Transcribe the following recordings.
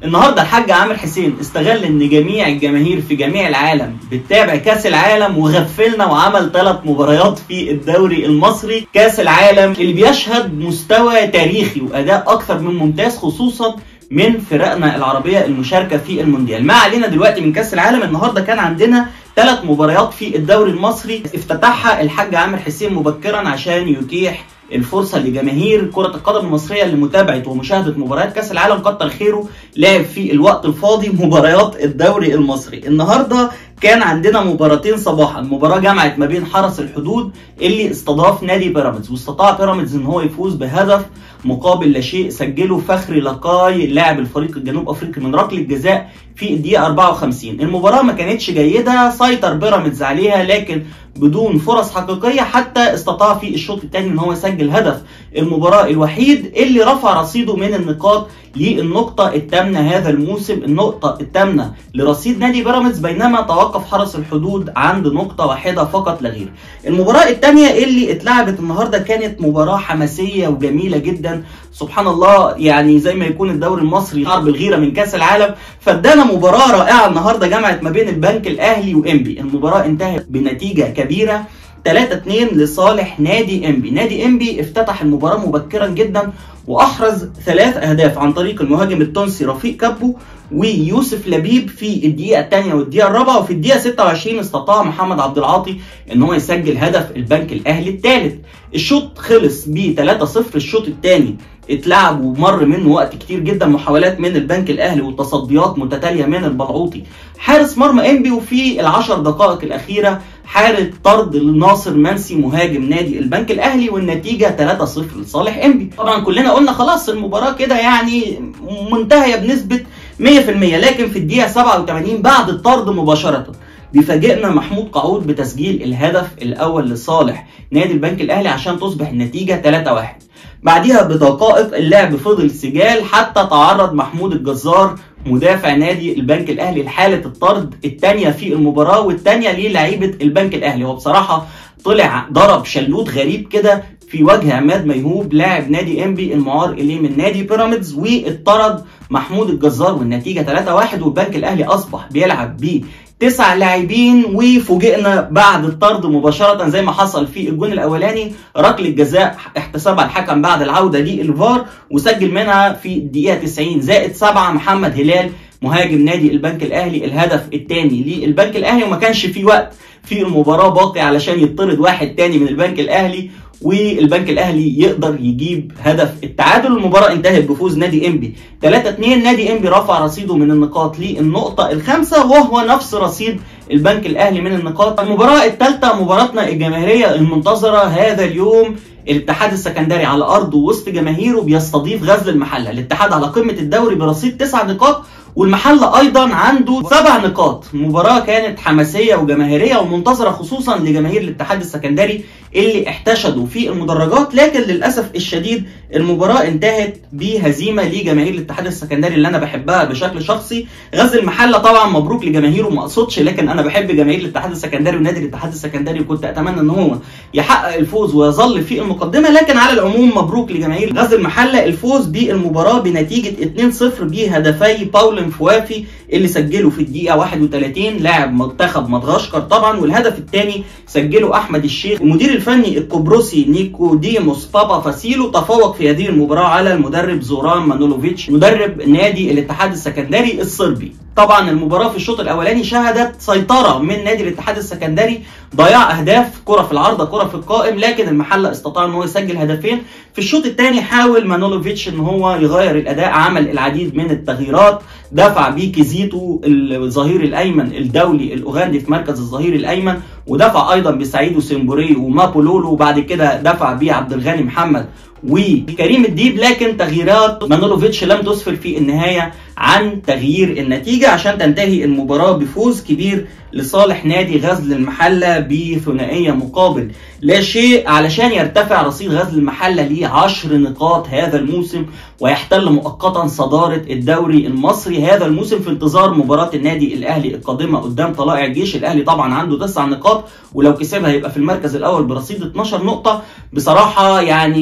النهارده الحاج عامر حسين استغل ان جميع الجماهير في جميع العالم بتتابع كاس العالم وغفلنا وعمل ثلاث مباريات في الدوري المصري كاس العالم اللي بيشهد مستوى تاريخي واداء اكثر من ممتاز خصوصا من فرقنا العربيه المشاركه في المونديال ما علينا دلوقتي من كاس العالم النهارده كان عندنا ثلاث مباريات في الدوري المصري افتتحها الحاج عامر حسين مبكرا عشان يتيح الفرصه لجماهير كره القدم المصريه لمتابعه ومشاهده مباريات كاس العالم كتر خيره لعب في الوقت الفاضي مباريات الدوري المصري النهارده كان عندنا مباراتين صباحا مباراه جمعت ما بين حرس الحدود اللي استضاف نادي بيراميدز واستطاع بيراميدز ان هو يفوز بهدف مقابل لا شيء سجله فخري لقاي لاعب الفريق الجنوب افريقي من ركله جزاء في الدقيقه 54 المباراه ما كانتش جيده سيطر بيراميدز عليها لكن بدون فرص حقيقيه حتى استطاع في الشوط الثاني ان هو يسجل هدف المباراه الوحيد اللي رفع رصيده من النقاط للنقطه الثامنه هذا الموسم النقطه الثامنه لرصيد نادي بيراميدز بينما توقف حرس الحدود عند نقطه واحده فقط لا غير المباراه الثانيه اللي اتلعبت النهارده كانت مباراه حماسيه وجميله جدا سبحان الله يعني زي ما يكون الدوري المصري حرب الغيره من كاس العالم فادانا مباراه رائعه النهارده جمعت ما بين البنك الاهلي وانبي المباراه انتهت بنتيجه كبيره 3 2 لصالح نادي انبي نادي انبي افتتح المباراه مبكرا جدا واحرز ثلاث اهداف عن طريق المهاجم التونسي رفيق كابو ويوسف لبيب في الدقيقه الثانيه والدقيقه الرابعه وفي الدقيقه 26 استطاع محمد عبد العاطي ان هو يسجل هدف البنك الاهلي الثالث الشوط خلص ب 3-0 الشوط الثاني اتلعب ومر منه وقت كتير جدا محاولات من البنك الاهلي وتصديات متتاليه من البلعوطي حارس مرمى انبي وفي العشر دقائق الاخيره حاله طرد لناصر منسي مهاجم نادي البنك الاهلي والنتيجه 3-0 لصالح انبي طبعا كلنا قلنا خلاص المباراه كده يعني منتهيه بنسبه 100% لكن في الدقيقه 87 بعد الطرد مباشره بيفاجئنا محمود قعود بتسجيل الهدف الاول لصالح نادي البنك الاهلي عشان تصبح النتيجه 3-1 بعديها بدقائق اللعب فضل سجال حتى تعرض محمود الجزار مدافع نادي البنك الاهلي لحاله الطرد الثانيه في المباراه والثانيه للعيبه البنك الاهلي هو بصراحه طلع ضرب شلوت غريب كده في وجه عماد ميهوب لاعب نادي انبي المعار اليه من نادي بيراميدز واتطرد محمود الجزار والنتيجه 3-1 والبنك الاهلي اصبح بيلعب ب تسع لاعبين وفوجئنا بعد الطرد مباشرة زي ما حصل في الجون الأولاني ركلة جزاء احتسبها الحكم بعد العودة للفار وسجل منها في الدقيقة 90 زائد سبعة محمد هلال مهاجم نادي البنك الأهلي الهدف الثاني للبنك الأهلي وما كانش في وقت في المباراة باقي علشان يطرد واحد تاني من البنك الأهلي والبنك الاهلي يقدر يجيب هدف التعادل المباراه انتهت بفوز نادي انبي 3 2 نادي انبي رفع رصيده من النقاط للنقطه الخامسه وهو نفس رصيد البنك الاهلي من النقاط المباراه الثالثه مباراتنا الجماهيريه المنتظره هذا اليوم الاتحاد السكندري على ارضه وسط جماهيره بيستضيف غزل المحله الاتحاد على قمه الدوري برصيد تسع نقاط والمحله ايضا عنده سبع نقاط مباراه كانت حماسيه وجماهيريه ومنتظره خصوصا لجماهير الاتحاد السكندري اللي احتشدوا في المدرجات لكن للاسف الشديد المباراه انتهت بهزيمه لجماهير الاتحاد السكندري اللي انا بحبها بشكل شخصي غزل المحله طبعا مبروك لجماهيره ما اقصدش لكن انا بحب جماهير الاتحاد السكندري ونادي الاتحاد السكندري وكنت اتمنى ان هو يحقق الفوز ويظل في المقدمه لكن على العموم مبروك لجماهير غزل المحله الفوز بالمباراه بنتيجه 2-0 بهدفي باول فوافي اللي سجله في الدقيقه 31 لاعب منتخب مدغشقر طبعا والهدف الثاني سجله احمد الشيخ المدير الفني القبرصي نيكوديموس بابا فاسيلو تفوق في هذه المباراه على المدرب زوران مانولوفيتش مدرب نادي الاتحاد السكندري الصربي طبعا المباراه في الشوط الاولاني شهدت سيطره من نادي الاتحاد السكندري ضياع اهداف كره في العارضه كره في القائم لكن المحله استطاع ان هو يسجل هدفين في الشوط الثاني حاول مانولوفيتش ان هو يغير الاداء عمل العديد من التغييرات دفع بيه كيزيتو الظهير الايمن الدولي الاوغندي في مركز الظهير الايمن ودفع ايضا بسعيدو سيمبوري ومابولولو وبعد كده دفع بيه عبد الغني محمد وكريم الديب لكن تغييرات مانولوفيتش لم تسفر في النهايه عن تغيير النتيجه عشان تنتهي المباراه بفوز كبير لصالح نادي غزل المحله بثنائيه مقابل لا شيء علشان يرتفع رصيد غزل المحله ل 10 نقاط هذا الموسم ويحتل مؤقتا صداره الدوري المصري هذا الموسم في انتظار مباراه النادي الاهلي القادمه قدام طلائع الجيش الاهلي طبعا عنده 9 نقاط ولو كسبها هيبقى في المركز الاول برصيد 12 نقطه بصراحه يعني مبروك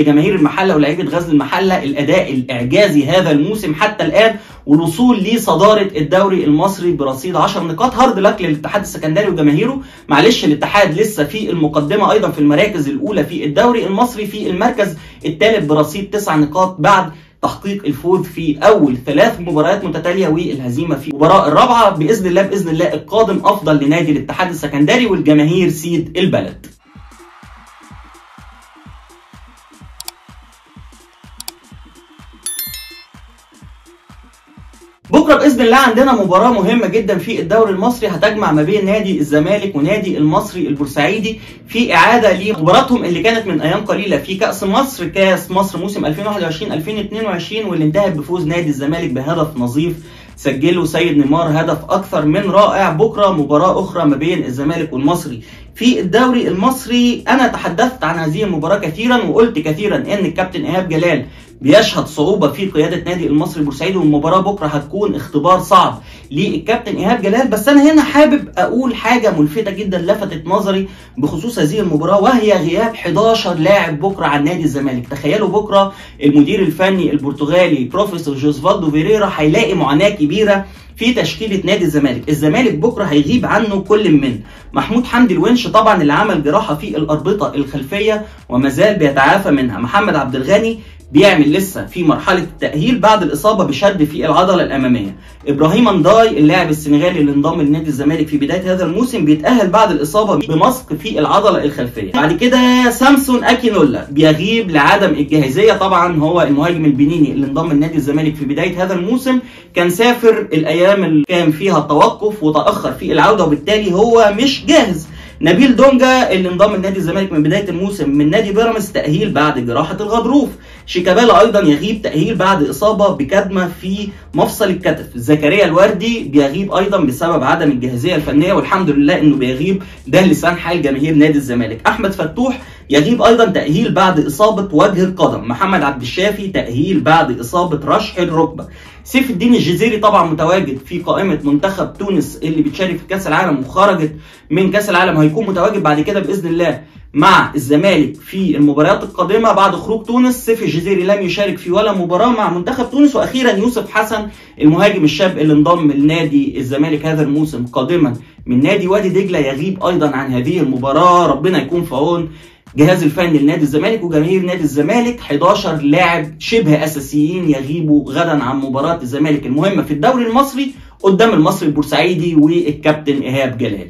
لجماهير المحله ولاعيبه غزل المحله الاداء الاعجازي هذا الموسم حتى الان والوصول لصداره الدوري المصري برصيد 10 نقاط هارد لك للاتحاد السكندري وجماهيره معلش الاتحاد لسه في المقدمه ايضا في المراكز الاولى في الدوري المصري في المركز الثالث برصيد 9 نقاط بعد تحقيق الفوز في اول ثلاث مباريات متتاليه والهزيمه في المباراه الرابعه باذن الله باذن الله القادم افضل لنادي الاتحاد السكندري والجماهير سيد البلد بكره باذن الله عندنا مباراه مهمه جدا في الدوري المصري هتجمع ما بين نادي الزمالك ونادي المصري البورسعيدي في اعاده لمباراتهم اللي كانت من ايام قليله في كاس مصر كاس مصر موسم 2021 2022 واللي انتهت بفوز نادي الزمالك بهدف نظيف سجله سيد نيمار هدف اكثر من رائع بكره مباراه اخرى ما بين الزمالك والمصري في الدوري المصري انا تحدثت عن هذه المباراه كثيرا وقلت كثيرا ان الكابتن ايهاب جلال بيشهد صعوبة في قيادة نادي المصري البورسعيدي والمباراة بكرة هتكون اختبار صعب للكابتن إيهاب جلال بس أنا هنا حابب أقول حاجة ملفتة جدا لفتت نظري بخصوص هذه المباراة وهي غياب 11 لاعب بكرة عن نادي الزمالك تخيلوا بكرة المدير الفني البرتغالي بروفيسور جوزفالدو فيريرا هيلاقي معاناة كبيرة في تشكيله نادي الزمالك، الزمالك بكره هيغيب عنه كل من محمود حمدي الونش طبعا اللي عمل جراحه في الاربطه الخلفيه وما زال بيتعافى منها، محمد عبد الغني بيعمل لسه في مرحله التاهيل بعد الاصابه بشد في العضله الاماميه ابراهيم انداي اللاعب السنغالي اللي انضم لنادي الزمالك في بدايه هذا الموسم بيتاهل بعد الاصابه بمسق في العضله الخلفيه بعد كده سامسون اكينولا بيغيب لعدم الجاهزيه طبعا هو المهاجم البنيني اللي انضم لنادي الزمالك في بدايه هذا الموسم كان سافر الايام اللي كان فيها التوقف وتاخر في العوده وبالتالي هو مش جاهز نبيل دونجا اللي انضم لنادي الزمالك من بدايه الموسم من نادي بيراميدز تاهيل بعد جراحه الغضروف شيكابالا ايضا يغيب تاهيل بعد اصابه بكدمه في مفصل الكتف زكريا الوردي بيغيب ايضا بسبب عدم الجاهزيه الفنيه والحمد لله انه بيغيب ده لسان حال جماهير نادي الزمالك احمد فتوح يغيب ايضا تاهيل بعد اصابه وجه القدم محمد عبد الشافي تاهيل بعد اصابه رشح الركبه سيف الدين الجزيري طبعا متواجد في قائمه منتخب تونس اللي بتشارك في كاس العالم وخرجت من كاس العالم هيكون متواجد بعد كده باذن الله مع الزمالك في المباريات القادمه بعد خروج تونس سيف الجزيري لم يشارك في ولا مباراه مع منتخب تونس واخيرا يوسف حسن المهاجم الشاب اللي انضم لنادي الزمالك هذا الموسم قادما من نادي وادي دجله يغيب ايضا عن هذه المباراه ربنا يكون في عون جهاز الفني لنادي الزمالك وجماهير نادي الزمالك 11 لاعب شبه اساسيين يغيبوا غدا عن مباراه الزمالك المهمه في الدوري المصري قدام المصري البورسعيدي والكابتن ايهاب جلال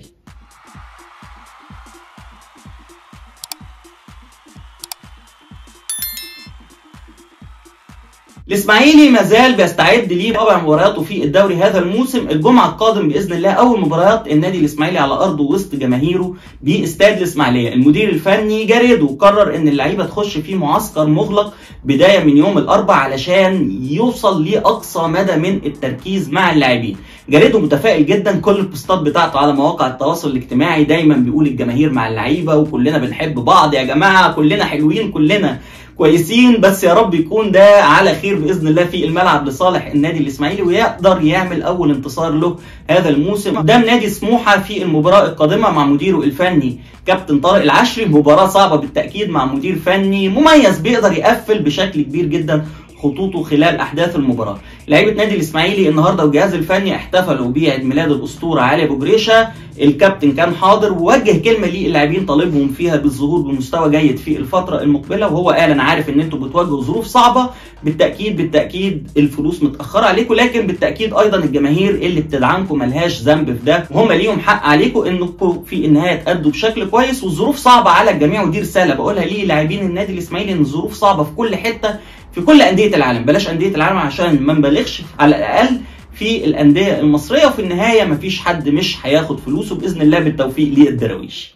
الاسماعيلي ما زال بيستعد لرابع مبارياته في الدوري هذا الموسم الجمعه القادم باذن الله اول مباريات النادي الاسماعيلي على ارضه وسط جماهيره باستاد الاسماعيليه المدير الفني جاريدو قرر ان اللعيبه تخش في معسكر مغلق بدايه من يوم الاربعاء علشان يوصل لاقصى مدى من التركيز مع اللاعبين جاريدو متفائل جدا كل البوستات بتاعته على مواقع التواصل الاجتماعي دايما بيقول الجماهير مع اللعيبه وكلنا بنحب بعض يا جماعه كلنا حلوين كلنا كويسين بس يا رب يكون ده على خير باذن الله في الملعب لصالح النادي الاسماعيلي ويقدر يعمل اول انتصار له هذا الموسم قدام نادي سموحه في المباراه القادمه مع مديره الفني كابتن طارق العشري مباراه صعبه بالتاكيد مع مدير فني مميز بيقدر يقفل بشكل كبير جدا خطوطه خلال احداث المباراه. لعيبه نادي الاسماعيلي النهارده والجهاز الفني احتفلوا بعيد ميلاد الاسطوره علي ابو جريشه، الكابتن كان حاضر ووجه كلمه للاعبين طالبهم فيها بالظهور بمستوى جيد في الفتره المقبله وهو قال انا عارف ان انتم بتواجهوا ظروف صعبه بالتاكيد بالتاكيد الفلوس متاخره عليكم لكن بالتاكيد ايضا الجماهير اللي بتدعمكم ملهاش ذنب في ده وهم ليهم حق عليكم انكم في النهايه تادوا بشكل كويس والظروف صعبه على الجميع ودي رساله بقولها للاعبين النادي الاسماعيلي ان الظروف صعبه في كل حته في كل انديه العالم بلاش انديه العالم عشان ما نبالغش على الاقل في الانديه المصريه وفي النهايه مفيش حد مش هياخد فلوسه باذن الله بالتوفيق للدراويش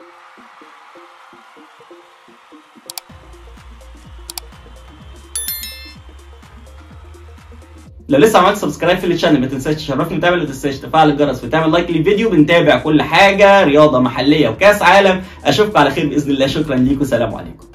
لو لسه عملت سبسكرايب في الشانل ما تنساش تشرفني وتعمل ما تنساش تفعل الجرس وتعمل لايك للفيديو بنتابع كل حاجه رياضه محليه وكاس عالم اشوفكم على خير باذن الله شكرا ليكم سلام عليكم